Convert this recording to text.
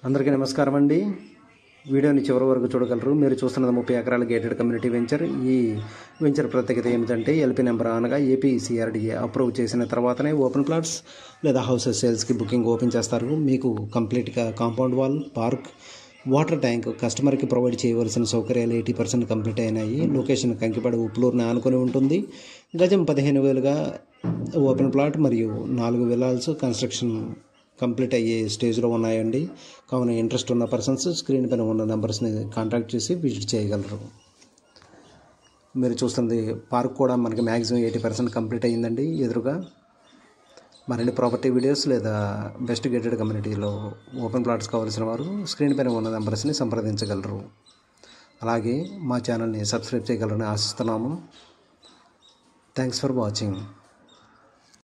అందరికీ నమస్కారం అండి వీడియోని చివరి వరకు చూడగలరు మీరు చూస్తున్నది ముప్పై ఎకరాల గేటెడ్ కమ్యూనిటీ వెంచర్ ఈ వెంచర్ ప్రత్యేకత ఏమిటంటే ఎల్పీ నెంబర్ అనగా ఏపీ సిఆర్డీఏ అప్రూవ్ చేసిన తర్వాతనే ఓపెన్ ప్లాట్స్ లేదా హౌసెస్ సేల్స్కి బుకింగ్ ఓపెన్ చేస్తారు మీకు కంప్లీట్గా compound wall park water tank కస్టమర్కి ప్రొవైడ్ చేయవలసిన సౌకర్యాలు ఎయిటీ పర్సెంట్ కంప్లీట్ అయినాయి లొకేషన్ కంకిపాడు ఉప్లూరుని ఆనుకొని ఉంటుంది గజం పదిహేను వేలుగా ఓపెన్ ప్లాట్ మరియు నాలుగు విలాల్స్ కన్స్ట్రక్షన్ కంప్లీట్ అయ్యే స్టేజ్లో ఉన్నాయండి కావున ఇంట్రెస్ట్ ఉన్న పర్సన్స్ స్క్రీన్ పైన ఉన్న నెంబర్స్ని కాంటాక్ట్ చేసి విజిట్ చేయగలరు మీరు చూస్తుంది పార్క్ కూడా మనకి మ్యాక్సిమం ఎయిటీ పర్సెంట్ కంప్లీట్ అయ్యిందండి ఎదురుగా మరిన్ని ప్రాపర్టీ వీడియోస్ లేదా బెస్ట్ గేటెడ్ కమ్యూనిటీలో ఓపెన్ ప్లాట్స్ కావాల్సిన వారు స్క్రీన్ పైన ఉన్న నెంబర్స్ని సంప్రదించగలరు అలాగే మా ఛానల్ని సబ్స్క్రైబ్ చేయగలరని ఆశిస్తున్నాము థ్యాంక్స్ ఫర్ వాచింగ్